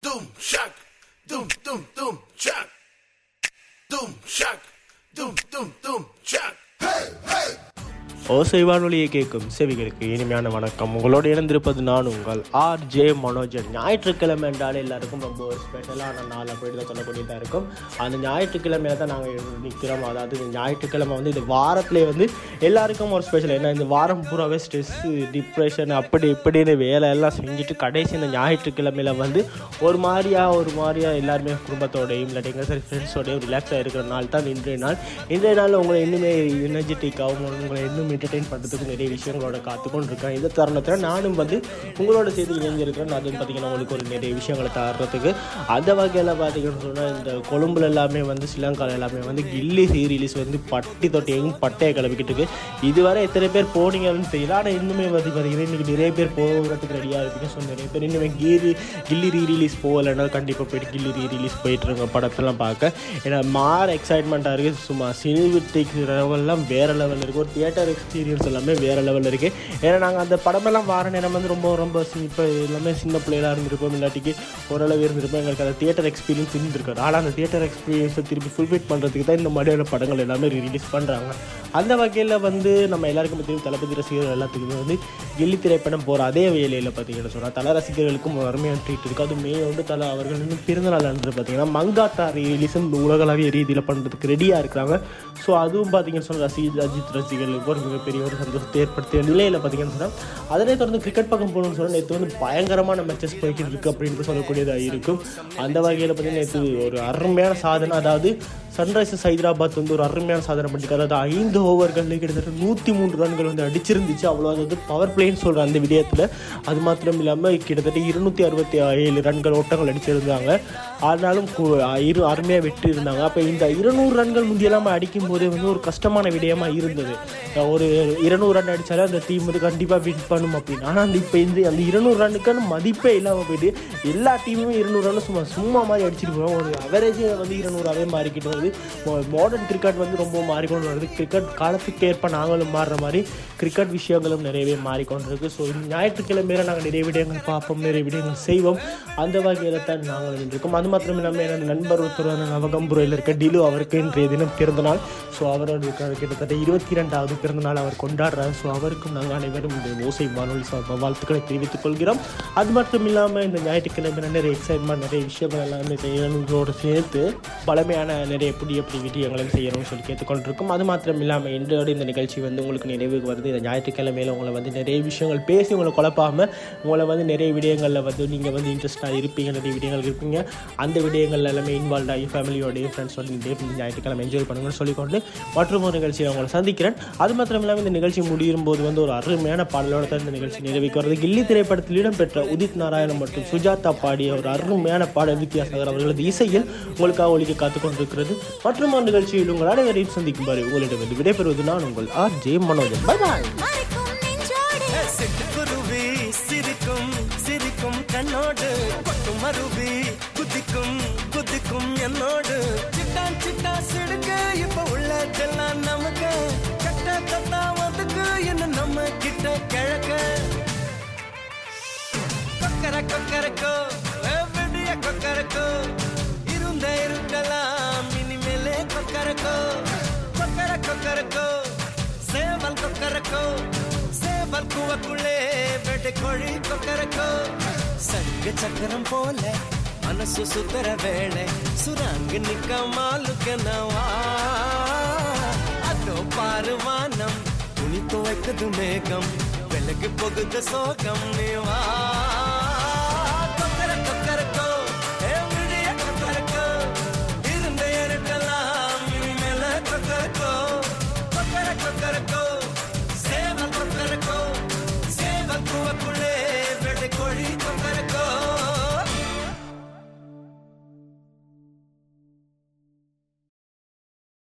Doom shock, doom doom doom shock, doom shock, doom doom doom shock. Hey hey. ஓசை வானொலியை கேட்கும் செவிகளுக்கு இனிமையான வணக்கம் உங்களோடு இணைந்திருப்பது நான் உங்கள் ஆர் ஜே மனோஜன் ஞாயிற்றுக்கிழமை என்றாலே எல்லாருக்கும் ரொம்ப ஒரு ஸ்பெஷலான நாள் அப்படி தான் சொல்லக்கூடியதாக இருக்கும் அந்த ஞாயிற்றுக்கிழமையில தான் நாங்கள் நிற்கிறோம் அதாவது இந்த ஞாயிற்றுக்கிழமை வந்து இந்த வாரத்திலே வந்து எல்லாருக்கும் ஒரு ஸ்பெஷல் ஏன்னா இந்த வாரம் பூராவே ஸ்ட்ரெஸ்ஸு டிப்ரெஷன் அப்படி இப்படின்னு வேலை எல்லாம் செஞ்சுட்டு கடைசி இந்த ஞாயிற்றுக்கிழமையில வந்து ஒரு மாதிரியா ஒரு மாதிரியா எல்லாருமே குடும்பத்தோடையும் இல்லாட்டி எங்கே சரி ஃப்ரெண்ட்ஸோடையும் ரிலாக்ஸாக இருக்கிற நாள் தான் இன்றைய நாள் இன்றைய நாள் உங்களை இன்னுமே எனர்ஜெட்டிக்காகவும் உங்களை இன்னும் என்டர்டெயின் பண்ணுறதுக்கு நிறைய விஷயங்களோட காத்துக்கொண்டு இருக்கேன் இந்த தருணத்தில் நானும் வந்து உங்களோட சேர்த்து இணைஞ்சிருக்கிறேன் அதுவும் பார்த்தீங்கன்னா உங்களுக்கு ஒரு நிறைய விஷயங்களை தர்றதுக்கு அந்த வகையில் பார்த்தீங்கன்னு சொன்னால் இந்த கொழும்புல எல்லாமே வந்து ஸ்ரீலங்காவில் எல்லாமே வந்து கில்லி சீரீஸ் வந்து பட்டி தொட்டியையும் பட்டையை கிளப்பிக்கிட்டு இருக்கு இதுவரை எத்தனை பேர் போனீங்கன்னு தெரியல ஆனால் இன்னுமே வந்து பார்த்தீங்கன்னா இன்றைக்கி நிறைய பேர் போகிறதுக்கு ரெடியாக இருப்பீங்க ஸோ நிறைய பேர் இன்னுமே கீரி கில்லி ரீ ரிலீஸ் போகலைன்னா கண்டிப்பாக போயிட்டு கில்லி ரீ ரிலீஸ் போயிட்டுருங்க படத்தெல்லாம் பார்க்க ஏன்னா மாற எக்ஸைட்மெண்ட்டாக இருக்குது சும்மா சினிமெட்டிக் லெவல்லாம் வேறு லெவலில் இருக்குது ஒரு தியேட்டர் எக்ஸ்பீரியன்ஸ் எல்லாமே வேறு லெவலில் இருக்குது ஏன்னா நாங்கள் அந்த படமெல்லாம் வார நேரம் வந்து ரொம்ப ரொம்ப இப்போ எல்லாமே சின்ன பிள்ளைகளாக இருந்திருப்போம் இல்லாட்டிக்கு ஓரளவு இருந்திருப்போம் எங்களுக்கு அந்த தியேட்டர் எக்ஸ்பீரியன்ஸ் இருந்திருக்காது ஆனால் அந்த தியேட்டர் எக்ஸ்பீரியன்ஸை திருப்பி ஃபுல்ஃபிட் பண்ணுறதுக்கு தான் இந்த மாதிரியான படங்கள் எல்லாமே ரிலீஸ் பண்ணுறாங்க அந்த வகையில் வந்து நம்ம எல்லாருக்கும் தெரியும் தளபதி ரசிகர்கள் எல்லாத்துக்குமே வந்து கில்லி திரைப்படம் போகிற அதே வேலையில் பார்த்தீங்கன்னு சொன்னால் தல ரசிகர்களுக்கும் ஒரு அருமையான ட்ரீட் இருக்குது அது மே ஒன்று தலை அவர்கள் இன்னும் பிறந்தநாள் அன்று பார்த்தீங்கன்னா மங்காத்தா ரிலீஸும் உலகளாவிய ரீதியில் பண்ணுறதுக்கு ரெடியாக இருக்கிறாங்க ஸோ அதுவும் பார்த்தீங்கன்னு சொன்னால் ரசி அஜித் ரசிகர்களுக்கு ஒரு மிகப்பெரிய ஒரு சந்தோஷத்தை ஏற்படுத்திய நிலையில் பார்த்தீங்கன்னு சொன்னால் அதனை தொடர்ந்து கிரிக்கெட் பக்கம் போகணும்னு சொன்னால் நேற்று வந்து பயங்கரமான மேட்சஸ் போய்கிட்டு இருக்கு அப்படின்னு சொல்லக்கூடியதாக இருக்கும் அந்த வகையில் பார்த்தீங்கன்னா நேற்று ஒரு அருமையான சாதனை அதாவது சன்ரைசர்ஸ் ஹைதராபாத் வந்து ஒரு அருமையான சாதனை பண்ணிருக்காரு அதாவது ஐந்து ஓவர்களில் கிட்டத்தட்ட நூற்றி மூன்று ரன்கள் வந்து அடிச்சிருந்துச்சு அவ்வளோ அதாவது பவர் பிளேன்னு சொல்கிற அந்த விடயத்தில் அது மாத்திரம் இல்லாமல் கிட்டத்தட்ட இருநூற்றி அறுபத்தி ஏழு ரன்கள் ஓட்டங்கள் அடிச்சிருந்தாங்க ஆனாலும் கு- இரு அருமையாக வெற்றி இருந்தாங்க அப்போ இந்த இருநூறு ரன்கள் முந்தியெல்லாம் அடிக்கும் போதே வந்து ஒரு கஷ்டமான விடயமா இருந்தது ஒரு இருநூறு ரன் அடித்தாலே அந்த டீம் வந்து கண்டிப்பாக வின் பண்ணும் அப்படின்னு ஆனால் அந்த இப்போ இந்த அந்த இருநூறு ரன்னுக்கான மதிப்பே இல்லாமல் போயிட்டு எல்லா டீமுமே இருநூறு ரன் சும்மா சும்மா மாதிரி அடிச்சிட்டு போவோம் ஒரு அவரேஜ் வந்து இருநூறாவே மாறிக்கிட்டு வருது மாடர்ன் கிரிக்கெட் வந்து ரொம்ப மாறிக்கொண்டு வருது கிரிக்கெட் காலத்துக்கு ஏற்ப நாங்களும் மாறுற மாதிரி கிரிக்கெட் விஷயங்களும் நிறையவே மாறிக்கொண்டு இருக்கு ஸோ ஞாயிற்றுக்கிழமையில நாங்கள் நிறைய விடயங்கள் பார்ப்போம் நிறைய விடயங்கள் செய்வோம் அந்த வகையில் தான் நாங்கள் இருக்கோம் அது மாத்திரம் இல்லாமல் எனது நண்பர் ஒருத்தர் நவகம்புரையில் இருக்க டிலு அவருக்கு இன்றைய தினம் பிறந்தநாள் ஸோ அவரோட கிட்டத்தட்ட இருபத்தி ரெண்டாவது பிறந்தநாள் அவர் கொண்டாடுறார் ஸோ அவருக்கும் நாங்கள் அனைவரும் இந்த ஓசை வானொலி சார்பாக வாழ்த்துக்களை தெரிவித்துக் கொள்கிறோம் அது மட்டும் இல்லாமல் இந்த ஞாயிற்றுக்கிழமை நிறைய எக்ஸைட்மெண்ட் நிறைய விஷயங்கள் எல்லாமே செய்யணுங்களோடு சேர்த்து பழமையான நிறைய புதிய புதிய விஷயங்களையும் செய்யணும்னு சொல்லி கேட்டுக்கொண்டிருக்கோம் அது மாத்திரம் இல்லாமல் இன்றையோட இந்த நிகழ்ச்சி வந்து உங்களுக்கு நினைவுக்கு வருது இந்த ஞாயிற்றுக்கிழமையில உங்களை வந்து நிறைய விஷயங்கள் பேசி உங்களை குழப்பாமல் உங்களை வந்து நிறைய விடயங்களில் வந்து நீங்கள் வந்து இன்ட்ரெஸ்டாக இருப்பீங்க நிறைய விடயங்கள் இருப்பீங்க அந்த விடயங்கள் எல்லாமே இன்வால்வ் ஆகி ஃபேமிலியோடய ஃப்ரெண்ட்ஸோட இந்த day ஞாயிற்றுக்கிழமை என்ஜாய் பண்ணுங்கன்னு சொல்லிக்கொண்டு மற்றும் ஒரு நிகழ்ச்சியில் உங்களை சந்திக்கிறேன் அது மாத்திரம் இல்லாமல் இந்த நிகழ்ச்சி முடியும் போது வந்து ஒரு அருமையான பாடலோட தான் இந்த நிகழ்ச்சி நிறைவேற்றி வருது கில்லி திரைப்படத்தில் இடம்பெற்ற உதித் நாராயணன் மற்றும் சுஜாதா பாடிய ஒரு அருமையான பாடல் வித்யாசாகர் அவர்களது இசையில் உங்களுக்காக ஒழிக்க காத்துக் கொண்டிருக்கிறது மற்றும் ஒரு நிகழ்ச்சியில் உங்கள் அனைவரையும் சந்திக்கும் வரை உங்களிடம் விடைபெறுவது நான் உங்கள் R J Manojan bye bye மறைக்கும் நெஞ்சோடு சிட்டுக்குருவி சிரிக்கும் சிரிக்கும் கண்ணோடு கொட்டும் அருவி குதிக்கும் குதிக்கும் என்னோடு சிட்டான் சிட்டா சிடுக்கு இப்ப உள்ளதெல்லாம் நமக்கு கட்ட தத்தா ஒதுக்கு என்ன நம்ம கிட்ட கிழக்க கொக்கர கொக்கரக்கோ விடிய கொக்கரக்கோ இருந்த இருக்கலாம் இனிமேலே கொக்கரக்கோ கொக்கர கொக்கரக்கோ சேவல் கொக்கரக்கோ சேவல் கூவக்குள்ளே வெட்டு கோழி கொக்கரக்கோ சங்க சக்கரம் போல மனசு சுத்தர வேளை சுராங்கு நிக்க மாலுக்கனவா அதோ பாரு வானம் துணி துவைக்குது மேகம் விலகு போகுது சோகம் நீ வா